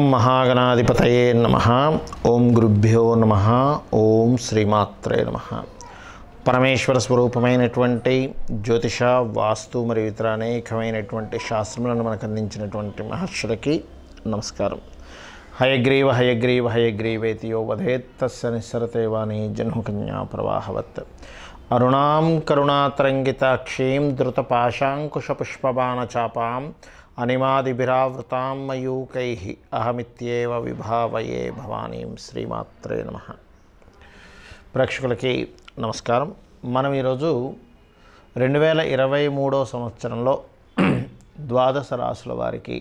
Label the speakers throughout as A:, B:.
A: మహాగణాధిపతయే నమ ఓం గురుభ్యో నమ ఓం శ్రీమాత్రే నమ పరమేశ్వర స్వరూపమైనటువంటి జ్యోతిష వాస్తు మరియు ఇతర అనేకమైనటువంటి శాస్త్రములను మనకు అందించినటువంటి మహర్షులకి నమస్కారం హయగ్రీవ హయగ్రీవ హయగ్రీవేతి యో వదేత్ తస్య నిస్సరతే వాణి జన్మకన్యా ప్రవాహవత్ అరుణాం కరుణాతరంగితాక్షీం ధృతపాశాంకుశపుష్పబాణచాపాం అనిమాదిభిరావృతాం మయూకై అహమిత్యేవ విభావయే భవానీం శ్రీమాత్రే నమ ప్రేక్షకులకి నమస్కారం మనం ఈరోజు రెండు వేల ఇరవై మూడో సంవత్సరంలో ద్వాదశ రాసుల వారికి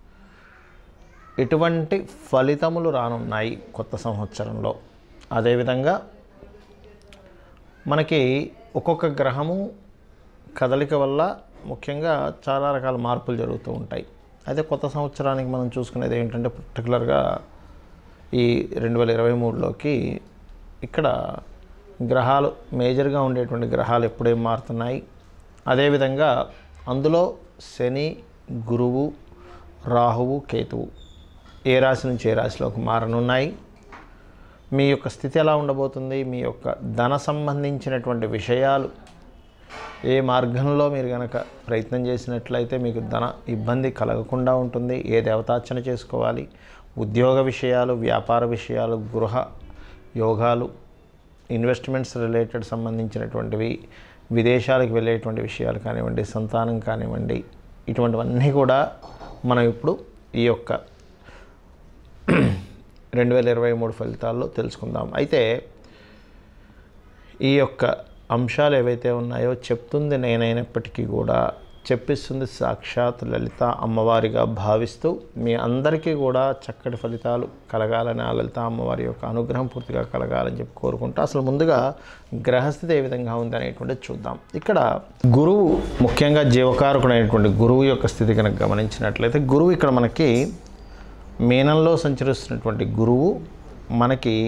A: ఎటువంటి ఫలితములు రానున్నాయి కొత్త సంవత్సరంలో అదేవిధంగా మనకి ఒక్కొక్క గ్రహము కదలిక వల్ల ముఖ్యంగా చాలా రకాల మార్పులు జరుగుతూ ఉంటాయి అయితే కొత్త సంవత్సరానికి మనం చూసుకునేది ఏంటంటే పర్టికులర్గా ఈ రెండు వేల ఇరవై మూడులోకి ఇక్కడ గ్రహాలు మేజర్గా ఉండేటువంటి గ్రహాలు ఎప్పుడేం మారుతున్నాయి అదేవిధంగా అందులో శని గురువు రాహువు కేతువు ఏ రాశి నుంచి ఏ రాశిలోకి మారనున్నాయి మీ యొక్క స్థితి ఎలా ఉండబోతుంది మీ యొక్క ధన సంబంధించినటువంటి విషయాలు ఏ మార్గంలో మీరు కనుక ప్రయత్నం చేసినట్లయితే మీకు ధన ఇబ్బంది కలగకుండా ఉంటుంది ఏ దేవతార్చన చేసుకోవాలి ఉద్యోగ విషయాలు వ్యాపార విషయాలు గృహ యోగాలు ఇన్వెస్ట్మెంట్స్ రిలేటెడ్ సంబంధించినటువంటివి విదేశాలకు వెళ్ళేటువంటి విషయాలు కానివ్వండి సంతానం కానివ్వండి ఇటువంటివన్నీ కూడా మనం ఇప్పుడు ఈ యొక్క రెండు వేల ఇరవై మూడు ఫలితాల్లో తెలుసుకుందాం అయితే ఈ యొక్క అంశాలు ఏవైతే ఉన్నాయో చెప్తుంది నేనైనప్పటికీ కూడా చెప్పిస్తుంది సాక్షాత్ లలిత అమ్మవారిగా భావిస్తూ మీ అందరికీ కూడా చక్కటి ఫలితాలు కలగాలని ఆ లలిత అమ్మవారి యొక్క అనుగ్రహం పూర్తిగా కలగాలని చెప్పి కోరుకుంటూ అసలు ముందుగా గ్రహస్థితి ఏ విధంగా ఉంది అనేటువంటిది చూద్దాం ఇక్కడ గురువు ముఖ్యంగా జీవకారకుడైనటువంటి గురువు యొక్క స్థితి కనుక గమనించినట్లయితే గురువు ఇక్కడ మనకి మీనంలో సంచరిస్తున్నటువంటి గురువు మనకి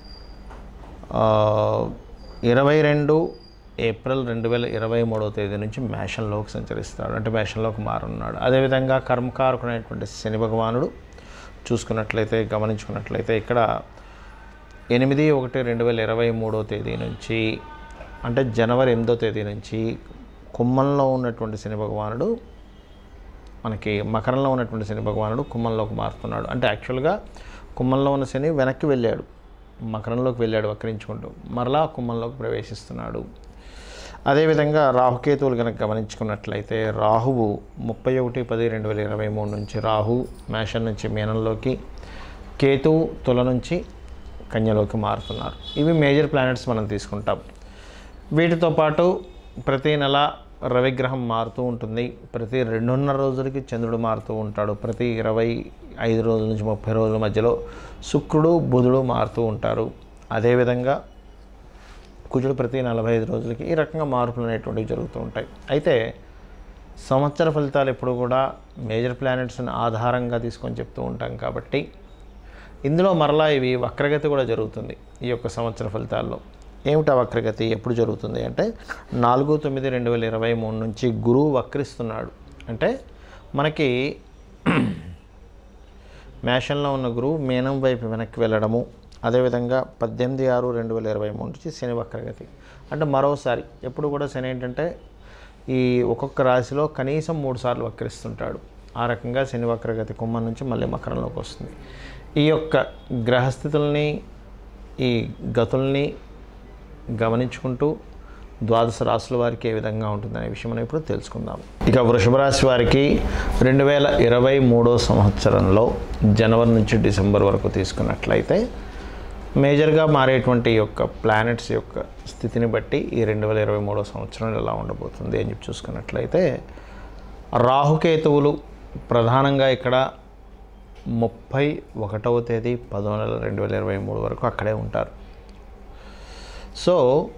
A: ఇరవై రెండు ఏప్రిల్ రెండు వేల ఇరవై మూడవ తేదీ నుంచి మేషంలోకి సంచరిస్తాడు అంటే మేషంలోకి మారున్నాడు అదేవిధంగా కర్మకారకుడైనటువంటి శని భగవానుడు చూసుకున్నట్లయితే గమనించుకున్నట్లయితే ఇక్కడ ఎనిమిది ఒకటి రెండు వేల ఇరవై మూడో తేదీ నుంచి అంటే జనవరి ఎనిమిదో తేదీ నుంచి కుమ్మంలో ఉన్నటువంటి శని భగవానుడు మనకి మకరంలో ఉన్నటువంటి శని భగవానుడు కుమ్మంలోకి మారుతున్నాడు అంటే యాక్చువల్గా కుమ్మంలో ఉన్న శని వెనక్కి వెళ్ళాడు మకరంలోకి వెళ్ళాడు వక్రించుకుంటూ మరలా కుమ్మంలోకి ప్రవేశిస్తున్నాడు అదేవిధంగా రాహుకేతువులు కనుక గమనించుకున్నట్లయితే రాహువు ముప్పై ఒకటి పది రెండు వేల ఇరవై మూడు నుంచి రాహు మేషం నుంచి మీనంలోకి కేతువు తుల నుంచి కన్యలోకి మారుతున్నారు ఇవి మేజర్ ప్లానెట్స్ మనం తీసుకుంటాం వీటితో పాటు ప్రతి నెల రవిగ్రహం మారుతూ ఉంటుంది ప్రతి రెండున్నర రోజులకి చంద్రుడు మారుతూ ఉంటాడు ప్రతి ఇరవై ఐదు రోజుల నుంచి ముప్పై రోజుల మధ్యలో శుక్రుడు బుధుడు మారుతూ ఉంటారు అదేవిధంగా కుజుడు ప్రతి నలభై ఐదు రోజులకి ఈ రకంగా మార్పులు అనేటువంటివి జరుగుతూ ఉంటాయి అయితే సంవత్సర ఫలితాలు ఎప్పుడు కూడా మేజర్ ప్లానెట్స్ని ఆధారంగా తీసుకొని చెప్తూ ఉంటాం కాబట్టి ఇందులో మరలా ఇవి వక్రగతి కూడా జరుగుతుంది ఈ యొక్క సంవత్సర ఫలితాల్లో ఏమిటా వక్రగతి ఎప్పుడు జరుగుతుంది అంటే నాలుగు తొమ్మిది రెండు వేల ఇరవై మూడు నుంచి గురువు వక్రిస్తున్నాడు అంటే మనకి మేషంలో ఉన్న గురువు మీనం వైపు వెనక్కి వెళ్ళడము అదేవిధంగా పద్దెనిమిది ఆరు రెండు వేల ఇరవై మూడు నుంచి శని వక్రగతి అంటే మరోసారి ఎప్పుడు కూడా శని ఏంటంటే ఈ ఒక్కొక్క రాశిలో కనీసం మూడు సార్లు వక్రిస్తుంటాడు ఆ రకంగా శని వక్రగతి కుంభం నుంచి మళ్ళీ మకరంలోకి వస్తుంది ఈ యొక్క గ్రహస్థితుల్ని ఈ గతుల్ని గమనించుకుంటూ ద్వాదశ రాశుల వారికి ఏ విధంగా ఉంటుందనే విషయం మనం ఇప్పుడు తెలుసుకుందాం ఇక వృషభ రాశి వారికి రెండు వేల ఇరవై మూడో సంవత్సరంలో జనవరి నుంచి డిసెంబర్ వరకు తీసుకున్నట్లయితే మేజర్గా మారేటువంటి యొక్క ప్లానెట్స్ యొక్క స్థితిని బట్టి ఈ రెండు వేల ఇరవై మూడో సంవత్సరం ఎలా ఉండబోతుంది అని చెప్పి చూసుకున్నట్లయితే రాహుకేతువులు ప్రధానంగా ఇక్కడ ముప్పై ఒకటవ తేదీ పదో నెల రెండు వేల ఇరవై మూడు వరకు అక్కడే ఉంటారు సో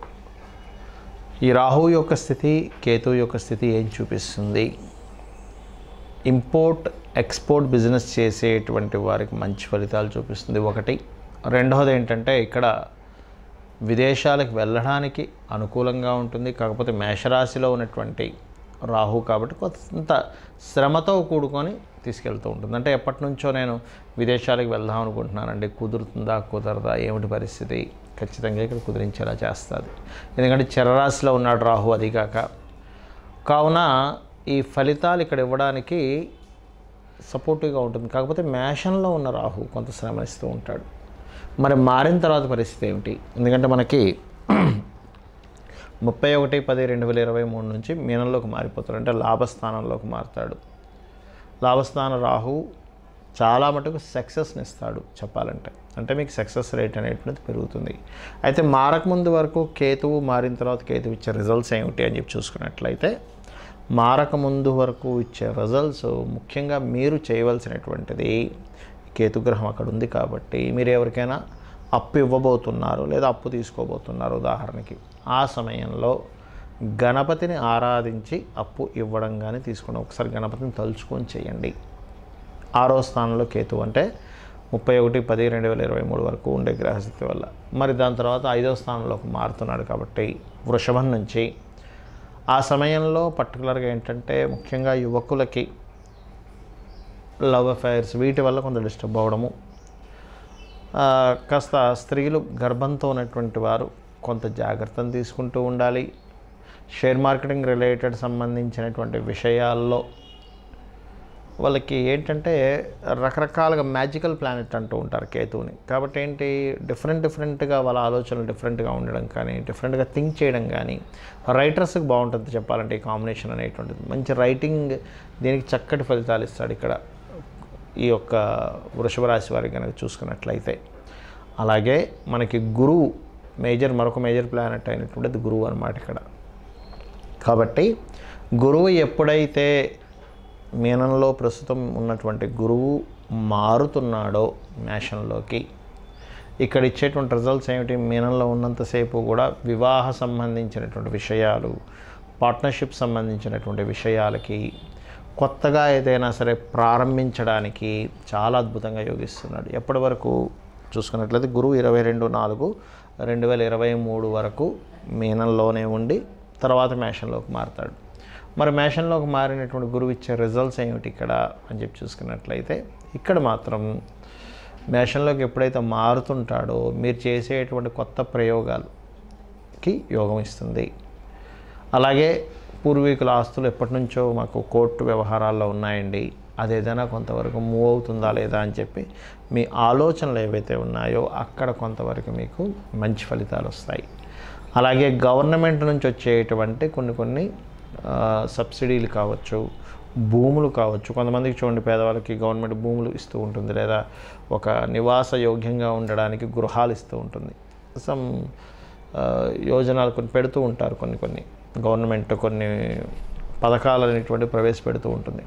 A: ఈ రాహు యొక్క స్థితి కేతు యొక్క స్థితి ఏం చూపిస్తుంది ఇంపోర్ట్ ఎక్స్పోర్ట్ బిజినెస్ చేసేటువంటి వారికి మంచి ఫలితాలు చూపిస్తుంది ఒకటి రెండవది ఏంటంటే ఇక్కడ విదేశాలకు వెళ్ళడానికి అనుకూలంగా ఉంటుంది కాకపోతే మేషరాశిలో ఉన్నటువంటి రాహు కాబట్టి కొంత శ్రమతో కూడుకొని తీసుకెళ్తూ ఉంటుంది అంటే ఎప్పటి నుంచో నేను విదేశాలకు వెళ్దాం అనుకుంటున్నానండి కుదురుతుందా కుదరదా ఏమిటి పరిస్థితి ఖచ్చితంగా ఇక్కడ కుదిరించేలా చేస్తుంది ఎందుకంటే చరరాశిలో ఉన్నాడు రాహు అది కాక కావున ఈ ఫలితాలు ఇక్కడ ఇవ్వడానికి సపోర్టివ్గా ఉంటుంది కాకపోతే మేషంలో ఉన్న రాహు కొంత శ్రమనిస్తూ ఉంటాడు మరి మారిన తర్వాత పరిస్థితి ఏమిటి ఎందుకంటే మనకి ముప్పై ఒకటి పది రెండు వేల ఇరవై మూడు నుంచి మీనంలోకి మారిపోతాడు అంటే లాభస్థానంలోకి మారుతాడు లాభస్థాన రాహు చాలా మటుకు సక్సెస్ని ఇస్తాడు చెప్పాలంటే అంటే మీకు సక్సెస్ రేట్ అనేటువంటిది పెరుగుతుంది అయితే మారకముందు వరకు కేతువు మారిన తర్వాత కేతువు ఇచ్చే రిజల్ట్స్ ఏమిటి అని చెప్పి చూసుకున్నట్లయితే మారకముందు వరకు ఇచ్చే రిజల్ట్స్ ముఖ్యంగా మీరు చేయవలసినటువంటిది కేతుగ్రహం అక్కడ ఉంది కాబట్టి మీరు ఎవరికైనా అప్పు ఇవ్వబోతున్నారు లేదా అప్పు తీసుకోబోతున్నారు ఉదాహరణకి ఆ సమయంలో గణపతిని ఆరాధించి అప్పు ఇవ్వడం కానీ తీసుకోండి ఒకసారి గణపతిని తలుచుకొని చేయండి ఆరో స్థానంలో కేతు అంటే ముప్పై ఒకటి పది రెండు వేల ఇరవై మూడు వరకు ఉండే గ్రహస్థితి వల్ల మరి దాని తర్వాత ఐదో స్థానంలోకి మారుతున్నాడు కాబట్టి వృషభం నుంచి ఆ సమయంలో పర్టికులర్గా ఏంటంటే ముఖ్యంగా యువకులకి లవ్ అఫైర్స్ వీటి వల్ల కొంత డిస్టర్బ్ అవ్వడము ఆ, కాస్త స్త్రీలు గర్భంతో ఉన్నటువంటి వారు కొంత జాగ్రత్తను తీసుకుంటూ ఉండాలి షేర్ మార్కెటింగ్ రిలేటెడ్ సంబంధించినటువంటి విషయాల్లో వాళ్ళకి ఏంటంటే రకరకాలుగా మ్యాజికల్ ప్లానెట్ అంటూ ఉంటారు కేతువుని కాబట్టి ఏంటి డిఫరెంట్ డిఫరెంట్గా వాళ్ళ ఆలోచనలు డిఫరెంట్గా ఉండడం కానీ డిఫరెంట్గా థింక్ చేయడం కానీ రైటర్స్కి బాగుంటుంది చెప్పాలంటే ఈ కాంబినేషన్ అనేటువంటిది మంచి రైటింగ్ దీనికి చక్కటి ఫలితాలు ఇస్తాడు ఇక్కడ ఈ యొక్క వృషభ రాశి వారికి కనుక చూసుకున్నట్లయితే అలాగే మనకి గురువు మేజర్ మరొక మేజర్ ప్లానెట్ అయినటువంటిది గురువు అనమాట ఇక్కడ కాబట్టి గురువు ఎప్పుడైతే మీనంలో ప్రస్తుతం ఉన్నటువంటి గురువు మారుతున్నాడో మేషంలోకి ఇక్కడ ఇచ్చేటువంటి రిజల్ట్స్ ఏమిటి మీనంలో ఉన్నంతసేపు కూడా వివాహ సంబంధించినటువంటి విషయాలు పార్ట్నర్షిప్ సంబంధించినటువంటి విషయాలకి కొత్తగా ఏదైనా సరే ప్రారంభించడానికి చాలా అద్భుతంగా యోగిస్తున్నాడు ఎప్పటి వరకు చూసుకున్నట్లయితే గురువు ఇరవై రెండు నాలుగు రెండు వేల ఇరవై మూడు వరకు మీనంలోనే ఉండి తర్వాత మేషంలోకి మారుతాడు మరి మేషంలోకి మారినటువంటి గురువు ఇచ్చే రిజల్ట్స్ ఏమిటి ఇక్కడ అని చెప్పి చూసుకున్నట్లయితే ఇక్కడ మాత్రం మేషంలోకి ఎప్పుడైతే మారుతుంటాడో మీరు చేసేటువంటి కొత్త ప్రయోగాలకి యోగం ఇస్తుంది అలాగే పూర్వీకుల ఆస్తులు ఎప్పటి నుంచో మాకు కోర్టు వ్యవహారాల్లో ఉన్నాయండి అది ఏదైనా కొంతవరకు మూవ్ అవుతుందా లేదా అని చెప్పి మీ ఆలోచనలు ఏవైతే ఉన్నాయో అక్కడ కొంతవరకు మీకు మంచి ఫలితాలు వస్తాయి అలాగే గవర్నమెంట్ నుంచి వచ్చేటువంటి కొన్ని కొన్ని ఆ, సబ్సిడీలు కావచ్చు భూములు కావచ్చు కొంతమందికి చూడండి పేదవాళ్ళకి గవర్నమెంట్ భూములు ఇస్తూ ఉంటుంది లేదా ఒక నివాస యోగ్యంగా ఉండడానికి గృహాలు ఇస్తూ ఉంటుంది సమ్ ఆ, యోజనాలు కొన్ని పెడుతూ ఉంటారు కొన్ని కొన్ని గవర్నమెంట్ కొన్ని పథకాలు అనేటువంటి ప్రవేశపెడుతూ ఉంటుంది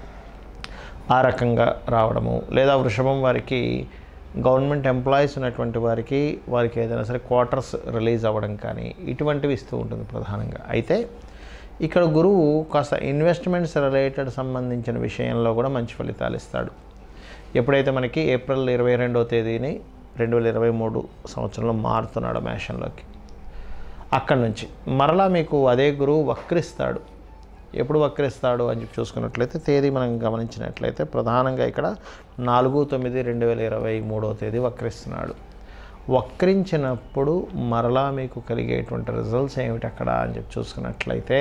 A: ఆ రకంగా రావడము లేదా వృషభం వారికి గవర్నమెంట్ ఎంప్లాయీస్ ఉన్నటువంటి వారికి వారికి ఏదైనా సరే క్వార్టర్స్ రిలీజ్ అవ్వడం కానీ ఇటువంటివి ఇస్తూ ఉంటుంది ప్రధానంగా అయితే ఇక్కడ గురువు కాస్త ఇన్వెస్ట్మెంట్స్ రిలేటెడ్ సంబంధించిన విషయంలో కూడా మంచి ఫలితాలు ఇస్తాడు ఎప్పుడైతే మనకి ఏప్రిల్ ఇరవై రెండవ తేదీని రెండు వేల ఇరవై మూడు సంవత్సరంలో మారుతున్నాడు మేషంలోకి అక్కడి నుంచి మరలా మీకు అదే గురువు వక్రిస్తాడు ఎప్పుడు వక్రిస్తాడు అని చెప్పి చూసుకున్నట్లయితే తేదీ మనం గమనించినట్లయితే ప్రధానంగా ఇక్కడ నాలుగు తొమ్మిది రెండు వేల ఇరవై మూడవ తేదీ వక్రిస్తున్నాడు వక్రించినప్పుడు మరలా మీకు కలిగేటువంటి రిజల్ట్స్ ఏమిటి అక్కడ అని చెప్పి చూసుకున్నట్లయితే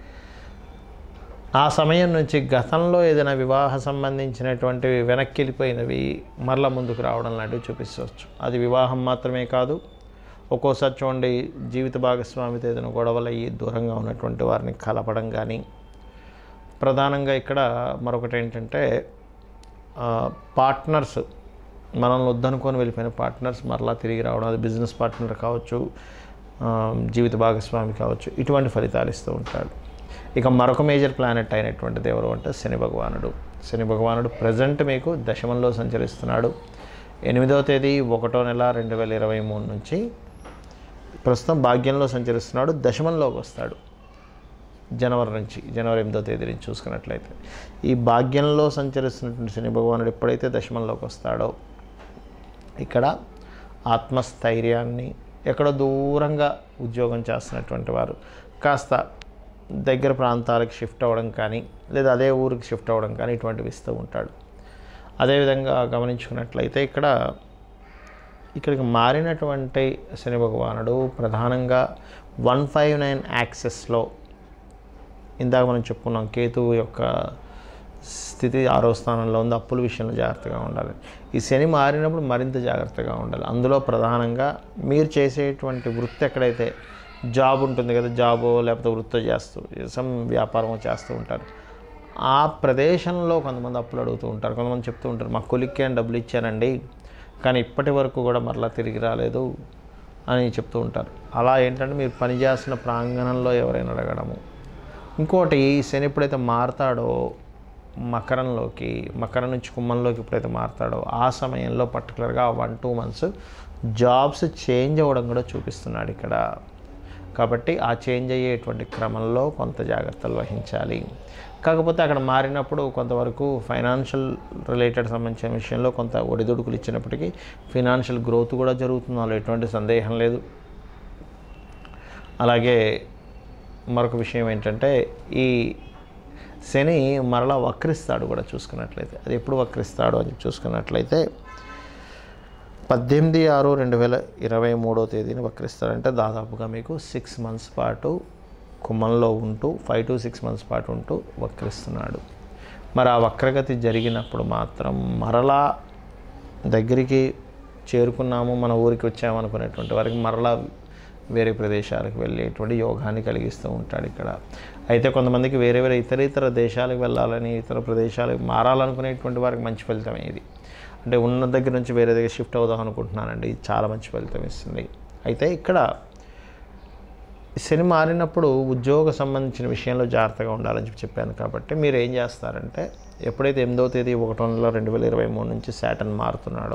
A: ఆ సమయం నుంచి గతంలో ఏదైనా వివాహ సంబంధించినటువంటివి వెనక్కి వెళ్ళిపోయినవి మరలా ముందుకు రావడం లాంటివి చూపించవచ్చు అది వివాహం మాత్రమే కాదు ఒక్కోసారి చూడండి జీవిత భాగస్వామితో ఏదైనా గొడవలు అయ్యి దూరంగా ఉన్నటువంటి వారిని కలపడం కానీ ప్రధానంగా ఇక్కడ మరొకటి ఏంటంటే పార్ట్నర్స్ మనల్ని వద్దనుకొని వెళ్ళిపోయిన పార్ట్నర్స్ మరలా తిరిగి రావడం అది బిజినెస్ పార్ట్నర్ కావచ్చు ఆ, జీవిత భాగస్వామి కావచ్చు ఇటువంటి ఫలితాలు ఇస్తూ ఉంటాడు ఇక మరొక మేజర్ ప్లానెట్ అయినటువంటిది ఎవరు అంటే శని భగవానుడు శని భగవానుడు ప్రజెంట్ మీకు దశమంలో సంచరిస్తున్నాడు ఎనిమిదవ తేదీ ఒకటో నెల రెండు వేల ఇరవై మూడు నుంచి ప్రస్తుతం భాగ్యంలో సంచరిస్తున్నాడు దశమంలోకి వస్తాడు జనవరి నుంచి జనవరి ఎనిమిదో తేదీ నుంచి చూసుకున్నట్లయితే ఈ భాగ్యంలో సంచరిస్తున్నటువంటి శని భగవానుడు ఎప్పుడైతే దశమంలోకి వస్తాడో ఇక్కడ ఆత్మస్థైర్యాన్ని ఎక్కడో దూరంగా ఉద్యోగం చేస్తున్నటువంటి వారు కాస్త దగ్గర ప్రాంతాలకు షిఫ్ట్ అవ్వడం కానీ లేదా అదే ఊరికి షిఫ్ట్ అవ్వడం కానీ ఇటువంటివి ఇస్తూ ఉంటాడు అదేవిధంగా గమనించుకున్నట్లయితే ఇక్కడ ఇక్కడికి మారినటువంటి శని భగవానుడు ప్రధానంగా వన్ ఫైవ్ నైన్ యాక్సెస్లో ఇందాక మనం చెప్పుకున్నాం కేతువు యొక్క స్థితి ఆరో స్థానంలో ఉంది అప్పుల విషయంలో జాగ్రత్తగా ఉండాలి ఈ శని మారినప్పుడు మరింత జాగ్రత్తగా ఉండాలి అందులో ప్రధానంగా మీరు చేసేటువంటి వృత్తి ఎక్కడైతే జాబ్ ఉంటుంది కదా జాబో లేకపోతే వృత్తి చేస్తూ సమ్ వ్యాపారం చేస్తూ ఉంటారు ఆ ప్రదేశంలో కొంతమంది అప్పులు అడుగుతూ ఉంటారు కొంతమంది చెప్తూ ఉంటారు మా కొలిక్కి అని డబ్బులు ఇచ్చానండి కానీ ఇప్పటి వరకు కూడా మరలా తిరిగి రాలేదు అని చెప్తూ ఉంటారు అలా ఏంటంటే మీరు పనిచేస్తున్న ప్రాంగణంలో ఎవరైనా అడగడము ఇంకోటి ఈ శని ఎప్పుడైతే మారతాడో మకరంలోకి మకరం నుంచి కుంభంలోకి ఎప్పుడైతే మారతాడో ఆ సమయంలో పర్టికులర్గా one two months jobs change అవ్వడం కూడా చూపిస్తున్నాడు ఇక్కడ కాబట్టి ఆ చేంజ్ అయ్యేటువంటి క్రమంలో కొంత జాగ్రత్తలు వహించాలి కాకపోతే అక్కడ మారినప్పుడు కొంతవరకు ఫైనాన్షియల్ రిలేటెడ్ సంబంధించిన విషయంలో కొంత ఒడిదుడుకులు ఇచ్చినప్పటికీ ఫినాన్షియల్ గ్రోత్ కూడా జరుగుతుంది అందులో ఎటువంటి సందేహం లేదు అలాగే మరొక విషయం ఏంటంటే ఈ శని మరలా వక్రిస్తాడు కూడా చూసుకున్నట్లయితే అది ఎప్పుడు వక్రిస్తాడు అని చూసుకున్నట్లయితే పద్దెనిమిది ఆరు రెండు వేల ఇరవై మూడో తేదీని వక్రిస్తాడంటే దాదాపుగా మీకు సిక్స్ మంత్స్ పాటు కుమ్మంలో ఉంటూ ఫైవ్ టు సిక్స్ మంత్స్ పాటు ఉంటూ వక్రిస్తున్నాడు మరి ఆ వక్రగతి జరిగినప్పుడు మాత్రం మరలా దగ్గరికి చేరుకున్నాము మన ఊరికి వచ్చాము అనుకునేటువంటి వారికి మరలా వేరే ప్రదేశాలకు వెళ్ళేటువంటి యోగాన్ని కలిగిస్తూ ఉంటాడు ఇక్కడ అయితే కొంతమందికి వేరే వేరే ఇతర ఇతర దేశాలకు వెళ్ళాలని ఇతర ప్రదేశాలకు మారాలనుకునేటువంటి వారికి మంచి ఫలితమే ఇది అంటే ఉన్న దగ్గర నుంచి వేరే దగ్గర షిఫ్ట్ అవుదాం అనుకుంటున్నానండి ఇది చాలా మంచి ఫలితం ఇస్తుంది అయితే ఇక్కడ శని మారినప్పుడు ఉద్యోగ సంబంధించిన విషయంలో జాగ్రత్తగా ఉండాలని చెప్పి చెప్పాను కాబట్టి మీరు ఏం చేస్తారంటే ఎప్పుడైతే ఎనిమిదవ తేదీ ఒకటో నెల రెండు వేల ఇరవై మూడు నుంచి శాటన్ మారుతున్నాడో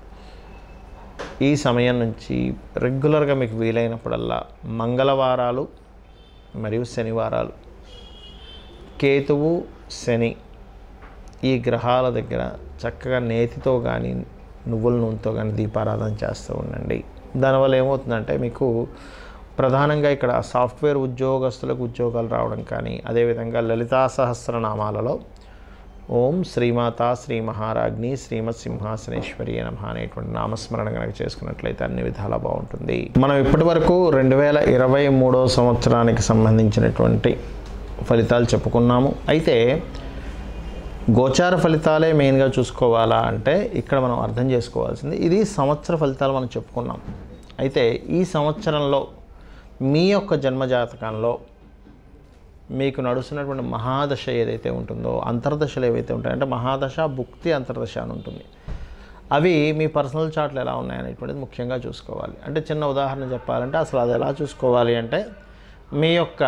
A: ఈ సమయం నుంచి రెగ్యులర్గా మీకు వీలైనప్పుడల్లా మంగళవారాలు మరియు శనివారాలు కేతువు శని ఈ గ్రహాల దగ్గర చక్కగా నేతితో కానీ నువ్వుల నూనెతో కానీ దీపారాధన చేస్తూ ఉండండి దానివల్ల ఏమవుతుందంటే మీకు ప్రధానంగా ఇక్కడ సాఫ్ట్వేర్ ఉద్యోగస్తులకు ఉద్యోగాలు రావడం కానీ అదేవిధంగా లలితా సహస్రనామాలలో ఓం శ్రీమాత శ్రీ మహారాజ్ని శ్రీమత్ సింహాసనేశ్వరి నమ అనేటువంటి నామస్మరణ కనుక చేసుకున్నట్లయితే అన్ని విధాలా బాగుంటుంది మనం ఇప్పటి వరకు రెండు వేల ఇరవై మూడో సంవత్సరానికి సంబంధించినటువంటి ఫలితాలు చెప్పుకున్నాము అయితే గోచార ఫలితాలే మెయిన్గా చూసుకోవాలా అంటే ఇక్కడ మనం అర్థం చేసుకోవాల్సింది ఇది సంవత్సర ఫలితాలు మనం చెప్పుకున్నాం అయితే ఈ సంవత్సరంలో మీ యొక్క జన్మజాతకంలో మీకు నడుస్తున్నటువంటి మహాదశ ఏదైతే ఉంటుందో అంతర్దశలు ఏవైతే ఉంటాయో అంటే మహాదశ భుక్తి అంతర్దశ అని ఉంటుంది అవి మీ పర్సనల్ చార్ట్లు ఎలా ఉన్నాయనేటువంటిది ముఖ్యంగా చూసుకోవాలి అంటే చిన్న ఉదాహరణ చెప్పాలంటే అసలు అది ఎలా చూసుకోవాలి అంటే మీ యొక్క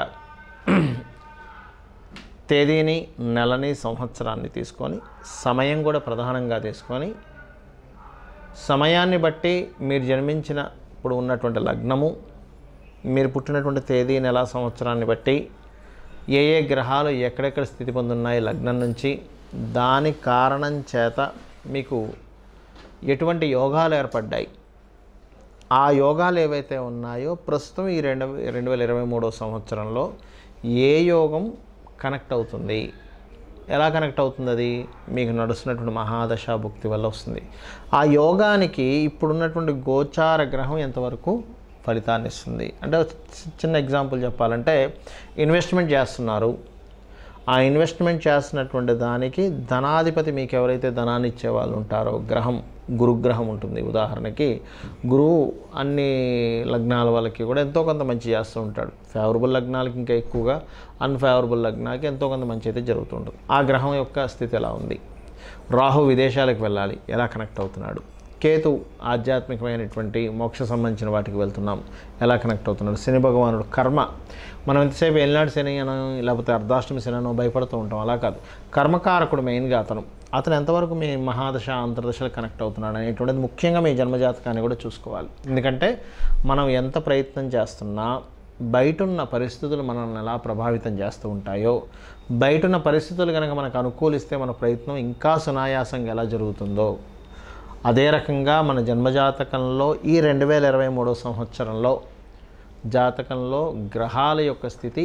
A: తేదీని నెలని సంవత్సరాన్ని తీసుకొని సమయం కూడా ప్రధానంగా తీసుకొని సమయాన్ని బట్టి మీరు జన్మించిన ఇప్పుడు ఉన్నటువంటి లగ్నము మీరు పుట్టినటువంటి తేదీ నెల సంవత్సరాన్ని బట్టి ఏ ఏ గ్రహాలు ఎక్కడెక్కడ స్థితి పొందున్నాయి లగ్నం నుంచి దాని కారణం చేత మీకు ఎటువంటి యోగాలు ఏర్పడ్డాయి ఆ యోగాలు ఏవైతే ఉన్నాయో ప్రస్తుతం ఈ రెండు రెండు వేల ఇరవై మూడో సంవత్సరంలో ఏ యోగం కనెక్ట్ అవుతుంది ఎలా కనెక్ట్ అవుతుంది అది మీకు నడుస్తున్నటువంటి మహాదశ భుక్తి వల్ల వస్తుంది ఆ యోగానికి ఇప్పుడున్నటువంటి గోచార గ్రహం ఎంతవరకు ఫలితాన్ని ఇస్తుంది అంటే ఒక చి- చిన్న ఎగ్జాంపుల్ చెప్పాలంటే ఇన్వెస్ట్మెంట్ చేస్తున్నారు ఆ ఇన్వెస్ట్మెంట్ చేస్తున్నటువంటి దానికి ధనాధిపతి మీకు ఎవరైతే ధనాన్ని ఇచ్చే వాళ్ళు ఉంటారో గ్రహం గురుగ్రహం ఉంటుంది ఉదాహరణకి గురువు అన్ని లగ్నాల వాళ్ళకి కూడా ఎంతో కొంత మంచి చేస్తూ ఉంటాడు ఫేవరబుల్ లగ్నాలకి ఇంకా ఎక్కువగా అన్ఫేవరబుల్ లగ్నాలకి ఎంతో కొంత మంచి అయితే జరుగుతుంటుంది ఆ గ్రహం యొక్క స్థితి ఎలా ఉంది రాహు విదేశాలకు వెళ్ళాలి ఎలా కనెక్ట్ అవుతున్నాడు కేతు ఆధ్యాత్మికమైనటువంటి మోక్ష సంబంధించిన వాటికి వెళ్తున్నాం ఎలా కనెక్ట్ అవుతున్నాడు శని భగవానుడు కర్మ మనం ఎంతసేపు ఎల్నాడు శని అనో లేకపోతే అర్ధాష్టమి శని అనో భయపడుతూ ఉంటాం అలా కాదు కర్మకారకుడు మెయిన్గా అతను అతను ఎంతవరకు మీ మహాదశ అంతర్దశలు కనెక్ట్ అవుతున్నాడు అనేటువంటిది ముఖ్యంగా మీ జన్మజాతకాన్ని కూడా చూసుకోవాలి ఎందుకంటే మనం ఎంత ప్రయత్నం చేస్తున్నా బయటున్న పరిస్థితులు మనల్ని ఎలా ప్రభావితం చేస్తూ ఉంటాయో బయటున్న పరిస్థితులు కనుక మనకు అనుకూలిస్తే మన ప్రయత్నం ఇంకా సునాయాసంగా ఎలా జరుగుతుందో అదే రకంగా మన జన్మజాతకంలో ఈ రెండు వేల ఇరవై మూడో సంవత్సరంలో జాతకంలో గ్రహాల యొక్క స్థితి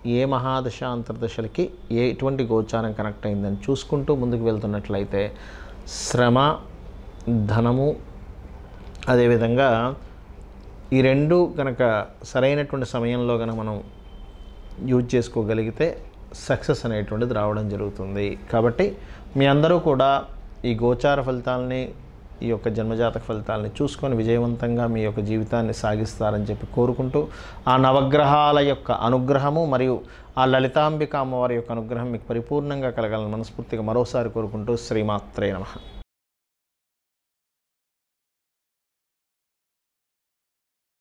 A: ఏ మహాదశ అంతర్దశలకి ఏ ఎటువంటి గోచారం కనెక్ట్ అయిందని చూసుకుంటూ ముందుకు వెళ్తున్నట్లయితే శ్రమ ధనము అదేవిధంగా ఈ రెండు కనుక సరైనటువంటి సమయంలో కనుక మనం యూజ్ చేసుకోగలిగితే సక్సెస్ అనేటువంటిది రావడం జరుగుతుంది కాబట్టి మీ అందరూ కూడా ఈ గోచార ఫలితాలని ఈ యొక్క జన్మజాతక ఫలితాలని చూసుకొని విజయవంతంగా మీ యొక్క జీవితాన్ని సాగిస్తారని చెప్పి కోరుకుంటూ ఆ నవగ్రహాల యొక్క అనుగ్రహము మరియు ఆ లలితాంబిక అమ్మవారి యొక్క అనుగ్రహం మీకు పరిపూర్ణంగా కలగాలని మనస్ఫూర్తిగా మరోసారి కోరుకుంటూ శ్రీమాత్రే నమః